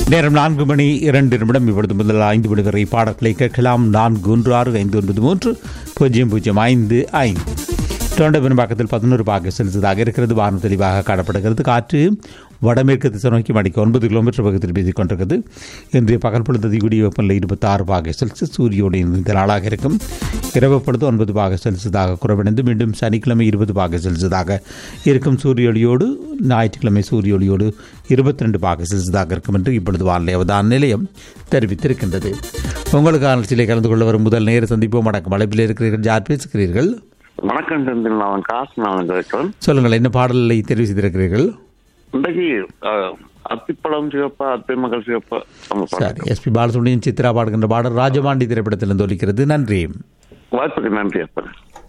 நேரம் நான்கு மணி இரண்டு நிமிடம் இப்பொழுது முதல் ஐந்து மணி வரை பாடல்களை கேட்கலாம் நான்கு ஒன்று ஆறு ஐந்து ஒன்பது மூன்று பூஜ்ஜியம் பூஜ்ஜியம் ஐந்து ஐந்து டொரண்டோ பெரும்பாக்கத்தில் பதினோரு பாக செலுத்ததாக இருக்கிறது வானம் தெளிவாக காணப்படுகிறது காற்று வடமேற்கு திசை நோக்கி மணிக்கு ஒன்பது கிலோமீட்டர் பக்கத்தில் பேசிக் கொண்டிருக்கிறது இன்றைய பகல் பொழுது அதிகூடிய வெப்பநிலை இருபத்தி ஆறு பாக செல்சியஸ் சூரியோடு இந்த நாளாக இருக்கும் இரவு பொழுது ஒன்பது பாக செல்சியஸாக குறைவடைந்து மீண்டும் சனிக்கிழமை இருபது பாக செல்சியஸாக இருக்கும் சூரியொளியோடு ஞாயிற்றுக்கிழமை சூரியொளியோடு இருபத்தி ரெண்டு பாக செல்சியஸாக இருக்கும் என்று இப்பொழுது வானிலை அவதான நிலையம் தெரிவித்திருக்கின்றது உங்களுக்கான நிகழ்ச்சியிலே கலந்து கொள்ள வரும் முதல் நேர சந்திப்போம் வணக்கம் அழைப்பில் இருக்கிறீர்கள் யார் பேசுகிறீர்கள் வணக்கம் செந்தில் நான் காசு நான் கேட்கிறேன் சொல்லுங்கள் என்ன பாடலை தெரிவு செய்திருக்கிறீர்கள் இன்றைக்கு அஹ், அத்திப்பழம் சிவப்பா அத்தை மகள் சிவப்பா அந்த பாட்டு. சரி எஸ்பி பாலசுப்ரமணியன் சித்ரா பாடுகின்ற பாடல் ராஜபாண்டி திரைப்படத்திலிருந்து ஒலிக்கிறது நன்றி வாய்ப்புக்கு நன்றி அப்பா